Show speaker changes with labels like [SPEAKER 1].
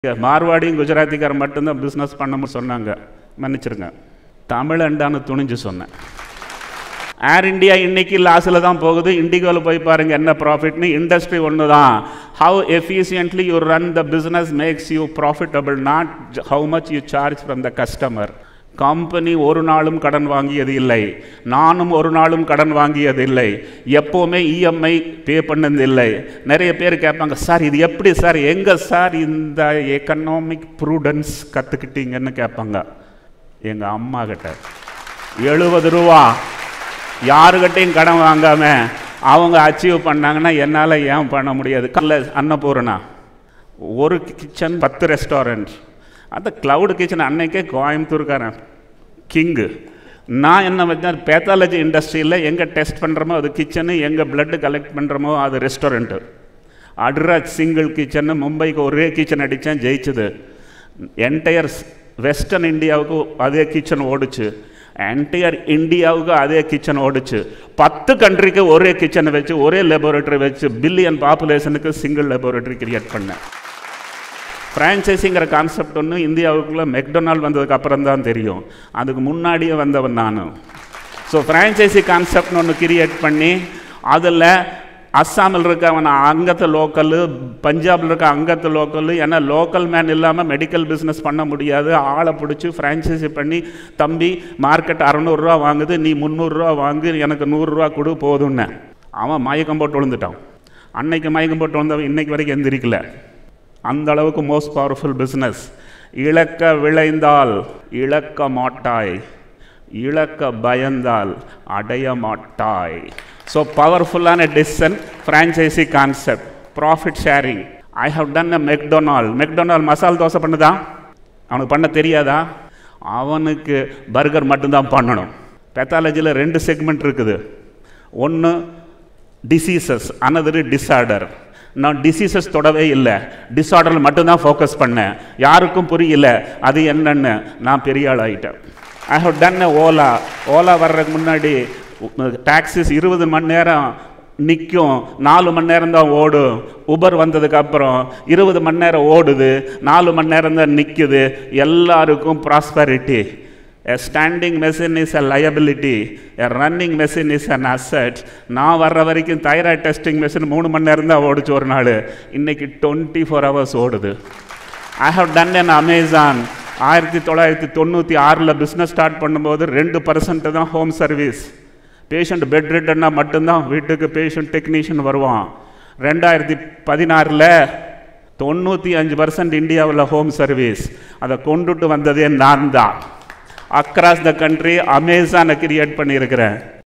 [SPEAKER 1] மார்வாடியும் குஜராத்திக்காரன் மட்டும்தான் பிஸ்னஸ் பண்ணணும்னு சொன்னாங்க மன்னிச்சிருங்க தமிழண்டான்னு துணிஞ்சு சொன்னேன் ஏர் இந்தியா இன்னைக்கு லாஸில் தான் போகுது இண்டிகோவில் போய் பாருங்கள் என்ன ப்ராஃபிட்னு இண்டஸ்ட்ரி ஒன்று தான் how efficiently you run the business makes you profitable not how much you charge from the customer company ஒரு நாளும் கடன் வாங்கியது இல்லை நானும் ஒரு நாளும் கடன் வாங்கியது இல்லை எப்போவுமே இஎம்ஐ பே பண்ணது இல்லை நிறைய பேர் கேட்பாங்க சார் இது எப்படி சார் எங்கே சார் இந்த எக்கனாமிக் ப்ரூடன்ஸ் கற்றுக்கிட்டீங்கன்னு கேட்பாங்க எங்கள் அம்மா கிட்ட எழுபது ரூபா யாருக்கிட்டையும் கடன் வாங்காம அவங்க அச்சீவ் பண்ணாங்கன்னா என்னால் ஏன் பண்ண முடியாது கல்ல அன்னபூர்ணா ஒரு கிச்சன் பத்து ரெஸ்டாரண்ட் அந்த க்ளவுட் கிச்சன் அன்னைக்கே கோயம்புத்தூர்காரன் கிங்கு நான் என்ன வச்சேன் பேத்தாலஜி இண்டஸ்ட்ரியில் எங்கே டெஸ்ட் பண்ணுறோமோ அது கிச்சனு எங்கே பிளட்டு கலெக்ட் பண்ணுறோமோ அது ரெஸ்டாரண்ட்டு அட்ராஜ் சிங்கிள் கிச்சனு மும்பைக்கு ஒரே கிச்சன் அடித்தேன் ஜெயிச்சது என்டையர் வெஸ்டர்ன் இந்தியாவுக்கு அதே கிச்சன் ஓடுச்சு என்டையர் இந்தியாவுக்கு அதே கிச்சன் ஓடுச்சு பத்து கண்ட்ரிக்கு ஒரே கிச்சனை வச்சு ஒரே லெபோரட்டரி வச்சு பில்லியன் பாப்புலேஷனுக்கு சிங்கிள் லெபோரட்டரி கிரியேட் பண்ணேன் ஃப்ரான்ச்சைஸிங்கிற கான்செப்ட் ஒன்று இந்தியாவுக்குள்ளே மெக்டொனால் வந்ததுக்கு அப்புறம் தான் தெரியும் அதுக்கு முன்னாடியே வந்தவன் நான் ஸோ ஃப்ரான்ச்சைசி கான்செப்ட்னு ஒன்று கிரியேட் பண்ணி அதில் அஸ்ஸாமில் இருக்க அவன் அங்கத்து லோக்கலு பஞ்சாபில் இருக்க அங்கத்து லோக்கலு ஏன்னா லோக்கல் மேன் இல்லாமல் மெடிக்கல் பிஸ்னஸ் பண்ண முடியாது ஆளை பிடிச்சி ஃப்ரான்ச்சைசி பண்ணி தம்பி மார்க்கெட் அறநூறுரூவா வாங்குது நீ முந்நூறுரூவா வாங்கு எனக்கு நூறுரூவா கொடு போதும்னு அவன் மயக்கம் போட்டு விழுந்துட்டான் அன்னைக்கு மயக்கம் போட்டு வந்தவன் இன்னைக்கு வரைக்கும் எந்திரிக்கல அந்த அளவுக்கு மோஸ்ட் பவர்ஃபுல் பிஸ்னஸ் இழக்க விளைந்தால் இழக்க மாட்டாய் இழக்க பயந்தால் அடைய மாட்டாய் ஸோ பவர்ஃபுல்லான decision franchisee concept profit sharing I have done a McDonald McDonald மசால் தோசை பண்ணுதா அவனுக்கு பண்ண தெரியாதா அவனுக்கு பர்கர் மட்டும்தான் பண்ணணும் பெத்தாலஜியில் ரெண்டு செக்மெண்ட் இருக்குது ஒன்று டிசீசஸ் அனதரு டிஸார்டர் நான் டிசீசஸ் தொடவே இல்லை டிஸார்டரில் மட்டும்தான் ஃபோக்கஸ் பண்ணேன் யாருக்கும் புரியல அது என்னன்னு நான் பெரிய ஆள் ஆகிட்டேன் I have done Ola Ola வர்றதுக்கு முன்னாடி டாக்ஸிஸ் இருபது மணி நேரம் நிற்கும் நாலு மணி நேரம் தான் ஓடும் உபர் வந்ததுக்கு அப்புறம் இருபது மணி நேரம் ஓடுது நாலு மணி நேரம் தான் நிற்குது எல்லாருக்கும் prosperity a standing machine is a liability a running machine is an asset நான் வர்ற வரைக்கும் தைராய்ட் டெஸ்டிங் மெஷின் மூணு மணி நேரம் தான் ஓடிச்சு ஒரு நாள் இன்னைக்கு டுவெண்ட்டி ஃபோர் ஹவர்ஸ் ஓடுது I have done an Amazon ஆயிரத்தி தொள்ளாயிரத்தி தொண்ணூற்றி ஆறில் பிஸ்னஸ் ஸ்டார்ட் பண்ணும்போது ரெண்டு பர்சன்ட் தான் ஹோம் சர்வீஸ் பேஷண்ட் பெட் ரிட்டன்னா மட்டும்தான் வீட்டுக்கு பேஷண்ட் டெக்னீஷியன் வருவான் ரெண்டாயிரத்தி பதினாறில் தொண்ணூற்றி அஞ்சு பர்சன்ட் இந்தியாவில் ஹோம் சர்வீஸ் அதை கொண்டுட்டு வந்ததே நான் தான் அக்ராஸ் த கண்ட்ரி அமேசானை கிரியேட் பண்ணியிருக்கிறேன்